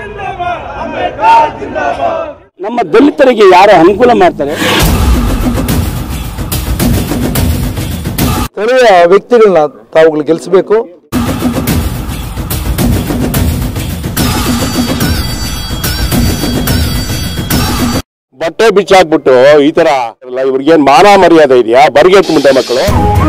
ನಮ್ಮ ದಲಿತರಿಗೆ ಯಾರು ಅನುಕೂಲ ಮಾಡ್ತಾರೆ ಸ್ಥಳೀಯ ವ್ಯಕ್ತಿಗಳನ್ನ ತಾವುಗಳು ಗೆಲ್ಲಿಸಬೇಕು ಬಟ್ಟೆ ಬಿಚ್ಚಾಕ್ಬಿಟ್ಟು ಈ ತರ ಇವ್ರಿಗೇನ್ ಮಾನ ಮರ್ಯಾದೆ ಇದೆಯಾ ಬರ್ಗೆಟ್ ಮುಂದೆ ಮಕ್ಕಳು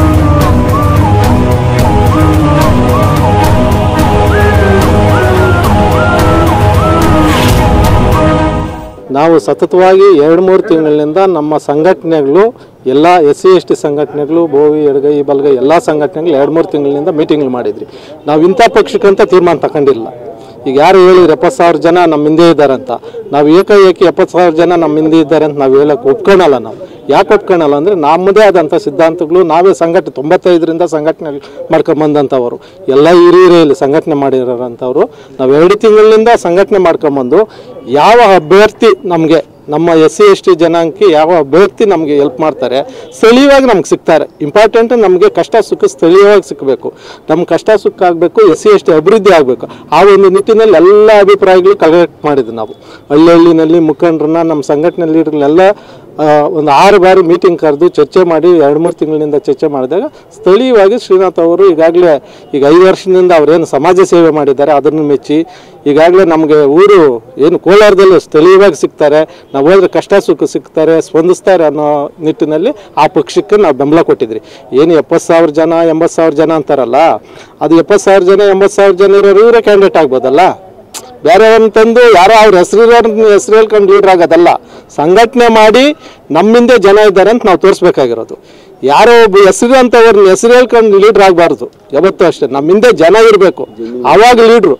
ನಾವು ಸತತವಾಗಿ ಎರಡು ಮೂರು ತಿಂಗಳಿನಿಂದ ನಮ್ಮ ಸಂಘಟನೆಗಳು ಎಲ್ಲ ಎಸ್ ಸಿ ಎಸ್ ಟಿ ಸಂಘಟನೆಗಳು ಬೋವಿ ಎಡಗೈ ಬಲಗೈ ಎಲ್ಲ ಸಂಘಟನೆಗಳು ಎರಡು ಮೂರು ತಿಂಗಳಿನಿಂದ ಮೀಟಿಂಗ್ ಮಾಡಿದ್ರಿ ನಾವು ಇಂಥ ಪಕ್ಷಕ್ಕಂತ ತೀರ್ಮಾನ ತಗೊಂಡಿಲ್ಲ ಈಗ ಯಾರು ಹೇಳಿದ್ರು ಎಪ್ಪತ್ತು ಸಾವಿರ ಜನ ನಮ್ಮ ಹಿಂದೆ ಇದ್ದಾರೆ ಅಂತ ನಾವು ಏಕಾಏಕಿ ಎಪ್ಪತ್ತು ಸಾವಿರ ಜನ ನಮ್ಮ ಹಿಂದೆ ಇದ್ದಾರೆ ಅಂತ ನಾವು ಹೇಳಕ್ಕೆ ಒಪ್ಕೊಳಲ್ಲ ನಾವು ಯಾಕೆ ಒಪ್ಕೊಳಲ್ಲ ಅಂದರೆ ನಮ್ಮದೇ ಆದಂಥ ಸಿದ್ಧಾಂತಗಳು ನಾವೇ ಸಂಘಟನೆ ತೊಂಬತ್ತೈದರಿಂದ ಸಂಘಟನೆ ಮಾಡ್ಕೊಂಬಂದಂಥವ್ರು ಎಲ್ಲ ಹಿರಿಯರೇ ಇಲ್ಲಿ ಸಂಘಟನೆ ಮಾಡಿರೋಂಥವ್ರು ನಾವು ಎರಡು ತಿಂಗಳಿಂದ ಸಂಘಟನೆ ಮಾಡ್ಕೊಂಬಂದು ಯಾವ ಅಭ್ಯರ್ಥಿ ನಮಗೆ ನಮ್ಮ ಎಸ್ ಸಿ ಎಸ್ ಟಿ ಜನಾಂಗಕ್ಕೆ ಯಾವ ಅಭ್ಯರ್ಥಿ ನಮಗೆ ಹೆಲ್ಪ್ ಮಾಡ್ತಾರೆ ಸ್ಥಳೀಯವಾಗಿ ನಮ್ಗೆ ಸಿಗ್ತಾರೆ ಇಂಪಾರ್ಟೆಂಟ್ ನಮಗೆ ಕಷ್ಟ ಸುಖ ಸ್ಥಳೀಯವಾಗಿ ಸಿಕ್ಕಬೇಕು ನಮ್ಮ ಕಷ್ಟ ಸುಖ ಆಗಬೇಕು ಎಸ್ ಸಿ ಎಸ್ ಟಿ ಅಭಿವೃದ್ಧಿ ಆಗಬೇಕು ಆ ಒಂದು ನಿಟ್ಟಿನಲ್ಲಿ ಎಲ್ಲ ಅಭಿಪ್ರಾಯಗಳು ಕಲೆಕ್ಟ್ ಮಾಡಿದ್ವಿ ನಾವು ಹಳ್ಳಿ ಹಳ್ಳಿನಲ್ಲಿ ಮುಖಂಡರನ್ನ ನಮ್ಮ ಸಂಘಟನೆ ಲೀಡರ್ನೆಲ್ಲ ಆ, ಒಂದು ಆರು ಬಾರಿ ಮೀಟಿಂಗ್ ಕರೆದು ಚರ್ಚೆ ಮಾಡಿ ಎರಡು ಮೂರು ತಿಂಗಳಿಂದ ಚರ್ಚೆ ಮಾಡಿದಾಗ ಸ್ಥಳೀಯವಾಗಿ ಶ್ರೀನಾಥ್ ಅವರು ಈಗಾಗಲೇ ಈಗ ಐದು ವರ್ಷದಿಂದ ಅವರೇನು ಸಮಾಜ ಸೇವೆ ಮಾಡಿದ್ದಾರೆ ಅದನ್ನು ಮೆಚ್ಚಿ ಈಗಾಗಲೇ ನಮಗೆ ಊರು ಏನು ಕೋಲಾರದಲ್ಲಿ ಸ್ಥಳೀಯವಾಗಿ ಸಿಗ್ತಾರೆ ನಾವು ಹೋದ್ರೆ ಕಷ್ಟ ಸುಖ ಸಿಗ್ತಾರೆ ಸ್ಪಂದಿಸ್ತಾರೆ ಅನ್ನೋ ನಿಟ್ಟಿನಲ್ಲಿ ಆ ಪಕ್ಷಕ್ಕೆ ನಾವು ಬೆಂಬಲ ಕೊಟ್ಟಿದ್ರಿ ಏನು ಎಪ್ಪತ್ತು ಸಾವಿರ ಜನ ಎಂಬತ್ತು ಸಾವಿರ ಜನ ಅಂತಾರಲ್ಲ ಅದು ಎಪ್ಪತ್ತು ಸಾವಿರ ಜನ ಎಂಬತ್ತು ಸಾವಿರ ಜನ ಇರೋರು ಇವರೇ ಕ್ಯಾಂಡಿಡೇಟ್ ಆಗ್ಬೋದಲ್ಲ ಬೇರೆಯವ್ರನ್ನ ತಂದು ಯಾರೋ ಅವ್ರ ಹೆಸರಿರೋರ್ನ ಹೆಸರು ಹೇಳ್ಕೊಂಡು ಲೀಡ್ರ್ ಆಗೋದಲ್ಲ ಸಂಘಟನೆ ಮಾಡಿ ನಮ್ಮಿಂದೆ ಜನ ಇದ್ದಾರೆ ಅಂತ ನಾವು ತೋರಿಸ್ಬೇಕಾಗಿರೋದು ಯಾರೋ ಒಬ್ಬ ಹೆಸರು ಅಂತವ್ರನ್ನ ಹೆಸರು ಹೇಳ್ಕೊಂಡು ಲೀಡ್ರ್ ಆಗಬಾರ್ದು ಯಾವತ್ತೂ ಅಷ್ಟೇ ನಮ್ಮಿಂದೆ ಜನ ಇರಬೇಕು ಆವಾಗ ಲೀಡ್ರು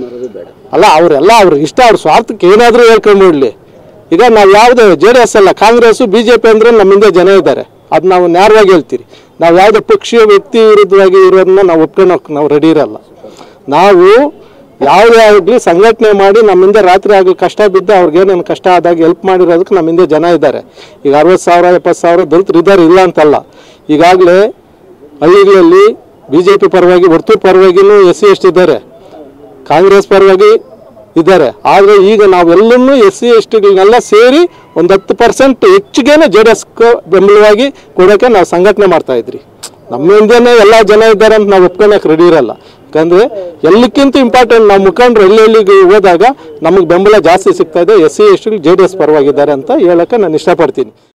ಅಲ್ಲ ಅವರೆಲ್ಲ ಅವ್ರ ಇಷ್ಟ ಅವ್ರ ಸ್ವಾರ್ಥಕ್ಕೆ ಏನಾದರೂ ಹೇಳ್ಕೊಂಡ್ಬಿಡ್ಲಿ ಈಗ ನಾವು ಯಾವುದೇ ಜೆ ಡಿ ಎಸ್ ಅಲ್ಲ ಕಾಂಗ್ರೆಸ್ಸು ಬಿ ಜೆ ಪಿ ಅಂದರೆ ನಮ್ಮಿಂದ ಜನ ಇದ್ದಾರೆ ಅದು ನಾವು ನೇರವಾಗಿ ಹೇಳ್ತೀರಿ ನಾವು ಯಾವುದೇ ಪಕ್ಷೀಯ ವ್ಯಕ್ತಿ ವಿರುದ್ಧವಾಗಿ ಇರೋದನ್ನ ನಾವು ಒಪ್ಕೊಳಕ್ಕೆ ನಾವು ರೆಡಿ ಇರಲ್ಲ ನಾವು ಯಾವುದೇ ಆಗಲಿ ಸಂಘಟನೆ ಮಾಡಿ ನಮ್ಮಿಂದ ರಾತ್ರಿ ಆಗಲಿ ಕಷ್ಟ ಬಿದ್ದು ಅವ್ರಿಗೇನೇನು ಕಷ್ಟ ಆದಾಗ ಹೆಲ್ಪ್ ಮಾಡಿರೋದಕ್ಕೆ ನಮ್ಮಿಂದ ಜನ ಇದ್ದಾರೆ ಈಗ ಅರವತ್ತು ಸಾವಿರ ಎಪ್ಪತ್ತು ಸಾವಿರ ದಲಿತರು ಇದ್ದಾರೆ ಇಲ್ಲ ಅಂತಲ್ಲ ಈಗಾಗಲೇ ಹಳ್ಳಿಗಳಲ್ಲಿ ಬಿ ಜೆ ಪಿ ಪರವಾಗಿ ವರ್ತೂರ್ ಪರವಾಗಿನೂ ಎಸ್ ಸಿ ಎಸ್ ಟಿ ಇದ್ದಾರೆ ಕಾಂಗ್ರೆಸ್ ಪರವಾಗಿ ಇದ್ದಾರೆ ಆದರೆ ಈಗ ನಾವೆಲ್ಲನೂ ಎಸ್ ಸಿ ಎಸ್ ಟಿಗಳನ್ನೆಲ್ಲ ಸೇರಿ ಒಂದು ಹತ್ತು ಪರ್ಸೆಂಟ್ ಹೆಚ್ಚಿಗೆನೇ ಜೆ ಡಿ ಎಸ್ ಬೆಂಬಲವಾಗಿ ಕೊಡೋಕ್ಕೆ ನಾವು ಸಂಘಟನೆ ಮಾಡ್ತಾ ಇದ್ರಿ ನಮ್ಮ ಹಿಂದೆನೇ ಎಲ್ಲ ಜನ ಇದ್ದಾರೆ ಅಂತ ನಾವು ಒಪ್ಕೊಳಕ್ಕೆ ರೆಡಿ ಇರಲ್ಲ ಯಾಕಂದರೆ ಎಲ್ಲಕ್ಕಿಂತ ಇಂಪಾರ್ಟೆಂಟ್ ನಾವು ಮುಖಂಡರು ಎಲ್ಲಿ ಎಲ್ಲಿಗೆ ಹೋದಾಗ ನಮಗೆ ಬೆಂಬಲ ಜಾಸ್ತಿ ಸಿಗ್ತಾ ಇದೆ S C S T J D S ಪರವಾಗಿದ್ದಾರೆ ಅಂತ ಹೇಳೋಕ್ಕೆ ನಾನು ಇಷ್ಟಪಡ್ತೀನಿ